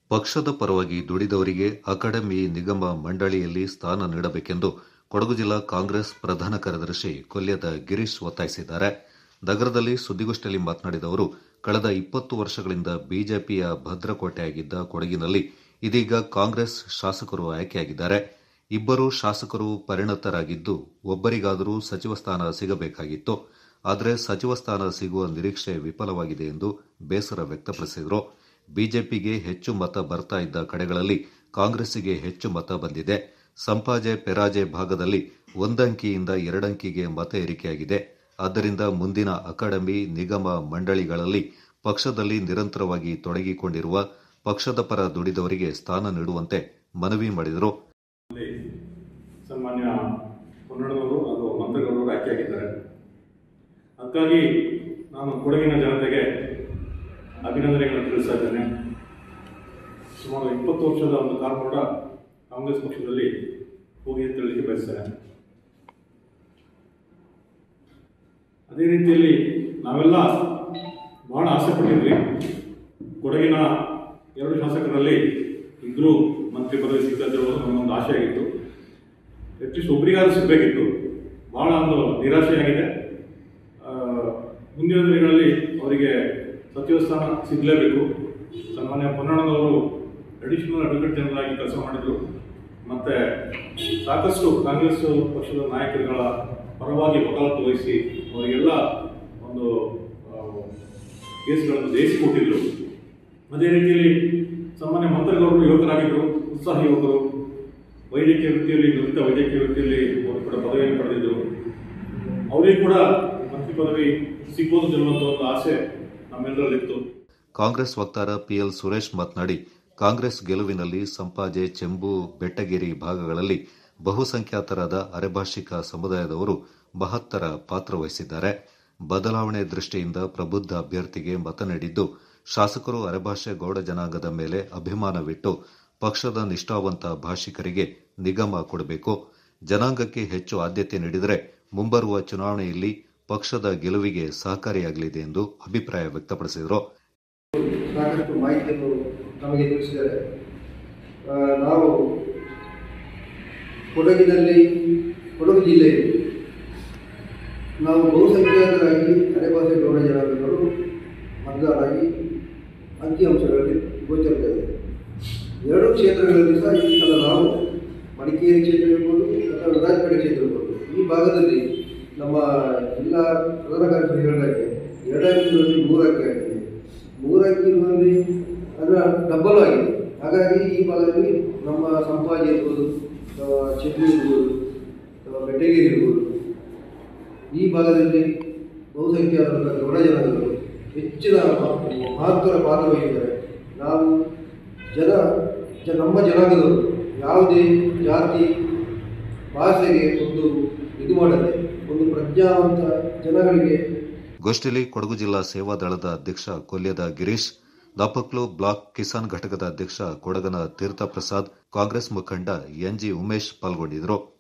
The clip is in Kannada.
ಪಕ್ಷದ ಪರವಾಗಿ ದುಡಿದವರಿಗೆ ಅಕಾಡೆಮಿ ನಿಗಮ ಮಂಡಳಿಯಲ್ಲಿ ಸ್ಥಾನ ನೀಡಬೇಕೆಂದು ಕೊಡಗು ಜಿಲ್ಲಾ ಕಾಂಗ್ರೆಸ್ ಪ್ರಧಾನ ಕಾರ್ಯದರ್ಶಿ ಕೊಲ್ಯದ ಗಿರೀಶ್ ಒತ್ತಾಯಿಸಿದ್ದಾರೆ ನಗರದಲ್ಲಿ ಸುದ್ದಿಗೋಷ್ಠಿಯಲ್ಲಿ ಮಾತನಾಡಿದ ಅವರು ಕಳೆದ ಇಪ್ಪತ್ತು ವರ್ಷಗಳಿಂದ ಬಿಜೆಪಿಯ ಭದ್ರಕೋಟೆಯಾಗಿದ್ದ ಕೊಡಗಿನಲ್ಲಿ ಇದೀಗ ಕಾಂಗ್ರೆಸ್ ಶಾಸಕರು ಆಯ್ಕೆಯಾಗಿದ್ದಾರೆ ಇಬ್ಬರು ಶಾಸಕರು ಪರಿಣತರಾಗಿದ್ದು ಒಬ್ಬರಿಗಾದರೂ ಸಚಿವ ಸ್ಥಾನ ಸಿಗಬೇಕಾಗಿತ್ತು ಆದರೆ ಸಚಿವ ಸ್ಥಾನ ಸಿಗುವ ನಿರೀಕ್ಷೆ ವಿಫಲವಾಗಿದೆ ಎಂದು ಬೇಸರ ವ್ಯಕ್ತಪಡಿಸಿದರು ಬಿಜೆಪಿಗೆ ಹೆಚ್ಚು ಮತ ಬರ್ತಾ ಇದ್ದ ಕಡೆಗಳಲ್ಲಿ ಕಾಂಗ್ರೆಸ್ಸಿಗೆ ಹೆಚ್ಚು ಮತ ಬಂದಿದೆ ಸಂಪಾಜೆ ಪೆರಾಜೆ ಭಾಗದಲ್ಲಿ ಒಂದಂಕಿಯಿಂದ ಎರಡಂಕಿಗೆ ಮತ ಏರಿಕೆಯಾಗಿದೆ ಆದ್ದರಿಂದ ಮುಂದಿನ ಅಕಾಡೆಮಿ ನಿಗಮ ಮಂಡಳಿಗಳಲ್ಲಿ ಪಕ್ಷದಲ್ಲಿ ನಿರಂತರವಾಗಿ ತೊಡಗಿಕೊಂಡಿರುವ ಪಕ್ಷದ ಪರ ದುಡಿದವರಿಗೆ ಸ್ಥಾನ ನೀಡುವಂತೆ ಮನವಿ ಮಾಡಿದರು ಸನ್ಮಾನ್ಯ ಹೊನ್ನಡನವರು ಹಾಗೂ ಮಂತ್ರಿಗಳವರು ಆಯ್ಕೆಯಾಗಿದ್ದಾರೆ ಅದಕ್ಕಾಗಿ ನಾನು ಕೊಡಗಿನ ಜನತೆಗೆ ಅಭಿನಂದನೆಗಳನ್ನು ತಿಳಿಸ್ತಾ ಇದ್ದೇನೆ ಸುಮಾರು ಇಪ್ಪತ್ತು ವರ್ಷದ ಒಂದು ಕಾಲ ಕೂಡ ಕಾಂಗ್ರೆಸ್ ಪಕ್ಷದಲ್ಲಿ ಹೋಗಿ ಅಂತ ಹೇಳಲಿಕ್ಕೆ ಬಯಸ್ತೇನೆ ಅದೇ ರೀತಿಯಲ್ಲಿ ನಾವೆಲ್ಲ ಬಹಳ ಆಸೆ ಪಟ್ಟಿದ್ವಿ ಕೊಡಗಿನ ಎರಡು ಶಾಸಕರಲ್ಲಿ ಇಬ್ಬರು ಮಂತ್ರಿ ಪದವಿ ಸಿಕ್ಕಂತಿರುವುದು ನಮ್ಮೊಂದು ಆಸೆ ಆಗಿತ್ತು ಅಟ್ಲೀಸ್ಟ್ ಒಬ್ಬರಿಗಾದ್ರೂ ಸಿಗಬೇಕಿತ್ತು ಬಹಳ ಒಂದು ನಿರಾಶೆಯಾಗಿದೆ ಆ, ಮುಂದಿನ ದಿನಗಳಲ್ಲಿ ಅವರಿಗೆ ಸಚಿವ ಸ್ಥಾನ ಸಿಗಲೇಬೇಕು ಸನ್ಮಾನ್ಯ ಪೊನ್ನಣ್ಣನವರು ಅಡಿಷನಲ್ ಅಡ್ವೊಕೇಟ್ ಜನರಲ್ ಆಗಿ ಕೆಲಸ ಮಾಡಿದರು ಮತ್ತು ಸಾಕಷ್ಟು ಕಾಂಗ್ರೆಸ್ ಪಕ್ಷದ ನಾಯಕರುಗಳ ಪರವಾಗಿ ವಕಾಲತ್ತು ವಹಿಸಿ ಅವರಿಗೆಲ್ಲ ಒಂದು ಆ, ಕೇಸ್ಗಳನ್ನು ಜಯಿಸಿಕೊಟ್ಟಿದ್ರು ಅದೇ ರೀತಿಯಲ್ಲಿ ಸಾಮಾನ್ಯ ಮಂತ್ರಿಗೌಡರು ಯುವಕರಾಗಿದ್ದರು ಉತ್ಸಾಹ ಯುವಕರು ವೈದ್ಯಕೀಯ ವೃತ್ತಿಯಲ್ಲಿ ನುರಿತ ವೈದ್ಯಕೀಯ ವೃತ್ತಿಯಲ್ಲಿ ಅವರು ಕೂಡ ಪದವಿಯನ್ನು ಪಡೆದಿದ್ದರು ಅವರಿಗೆ ಕೂಡ ಮಂತ್ರಿ ಪದವಿ ಸಿಗ್ಬೋದು ಅನ್ನುವಂಥ ಒಂದು ಆಸೆ ನಮ್ಮೆಲ್ಲರಲ್ಲಿತ್ತು ಕಾಂಗ್ರೆಸ್ ವಕ್ತಾರ ಪಿಎಲ್ ಸುರೇಶ್ ಮಾತನಾಡಿ ಕಾಂಗ್ರೆಸ್ ಗೆಲುವಿನಲ್ಲಿ ಸಂಪಾಜೆ ಚೆಂಬು ಬೆಟ್ಟಗೇರಿ ಭಾಗಗಳಲ್ಲಿ ಬಹುಸಂಖ್ಯಾತರಾದ ಅರೆಭಾಷಿಕ ಸಮುದಾಯದವರು ಮಹತ್ತರ ಪಾತ್ರ ವಹಿಸಿದ್ದಾರೆ ಬದಲಾವಣೆ ದೃಷ್ಟಿಯಿಂದ ಪ್ರಬುದ್ಧ ಅಭ್ಯರ್ಥಿಗೆ ಮತ ನೀಡಿದ್ದು ಶಾಸಕರು ಅರೆಭಾಷೆ ಗೌಡ ಜನಾಂಗದ ಮೇಲೆ ಅಭಿಮಾನವಿಟ್ಟು ಪಕ್ಷದ ನಿಷ್ಠಾವಂತ ಭಾಷಿಕರಿಗೆ ನಿಗಮ ಕೊಡಬೇಕು ಜನಾಂಗಕ್ಕೆ ಹೆಚ್ಚು ಆದ್ಯತೆ ನೀಡಿದರೆ ಮುಂಬರುವ ಚುನಾವಣೆಯಲ್ಲಿ ಪಕ್ಷದ ಗೆಲುವಿಗೆ ಸಹಕಾರಿಯಾಗಲಿದೆ ಎಂದು ಅಭಿಪ್ರಾಯ ವ್ಯಕ್ತಪಡಿಸಿದರು ಸಾಕಷ್ಟು ಮಾಹಿತಿಯನ್ನು ನಮಗೆ ತಿಳಿಸಿದ್ದಾರೆ ಆ, ನಾವು ಕೊಡಗಿನಲ್ಲಿ ಕೊಡಗು ಜಿಲ್ಲೆಯಲ್ಲಿ ನಾವು ಬಹುಸಂಖ್ಯಾತರಾಗಿ ಅರೆಭಾಷೆ ಗೌಡ ಜನಾಂಗಗಳು ಮತದಾರರಾಗಿ ಅಂಕಿಅಂಶಗಳಲ್ಲಿ ಗೋಚರಿಸಿದೆ ಎರಡು ಕ್ಷೇತ್ರಗಳಲ್ಲಿ ಸಹ ಈ ಸಲ ನಾವು ಮಡಿಕೇರಿ ಕ್ಷೇತ್ರ ಇರ್ಬೋದು ಅಥವಾ ವಿರಾಜಪೇಟೆ ಕ್ಷೇತ್ರ ಇರ್ಬೋದು ಈ ಭಾಗದಲ್ಲಿ ನಮ್ಮ ಜಿಲ್ಲಾ ಪ್ರಧಾನ ಕಾರ್ಯದರ್ಶಿ ಹೇಳಿದಾಗೆ ಎರಡಂಕಿನಲ್ಲಿ ಮೂರಕ್ಕೆ ಆಗಿದೆ ಮೂರಕ್ಕಿರುವಲ್ಲಿ ಅದರ ಡಬ್ಬಲ್ ಆಗಿದೆ ಹಾಗಾಗಿ ಈ ಭಾಗದಲ್ಲಿ ನಮ್ಮ ಸಂಪಾಜಿ ಇರ್ಬೋದು ಅಥವಾ ಚೆಂಬು ಇರ್ಬೋದು ಅಥವಾ ಬೆಟ್ಟಗೇರಿ ಇರ್ಬೋದು ಈ ಭಾಗದಲ್ಲಿ ಬಹುಸಂಖ್ಯಾತರ ಗೌಡ ಜನಾಂಗಗಳು ಹೆಚ್ಚಿನ ಮಹತ್ವದ ಪಾತ್ರ ವಹಿಸಿದ್ದಾರೆ ನಾವು ಜನ ಜ ನಮ್ಮ ಜನಾಂಗದವರು ಯಾವುದೇ ಜಾತಿ ಭಾಷೆಗೆ ಒಂದು ಇದು ಮಾಡದೆ ಒಂದು ಪ್ರಜ್ಞಾವಂತ ಜನಗಳಿಗೆ ಗೋಷ್ಠಿಯಲ್ಲಿ ಕೊಡಗು ಜಿಲ್ಲಾ ಸೇವಾ ದಳದ ಅಧ್ಯಕ್ಷ ಕೊಲ್ಯದ ಗಿರೀಶ್ ದಾಪಕ್ಲು ಬ್ಲಾಕ್ ಕಿಸಾನ್ ಘಟಕದ ಅಧ್ಯಕ್ಷ ಕೊಡಗನ ತೀರ್ಥಪ್ರಸಾದ್ ಕಾಂಗ್ರೆಸ್ ಮುಖಂಡ ಎನ್ಜಿ ಉಮೇಶ್ ಪಾಲ್ಗೊಂಡಿದ್ದರು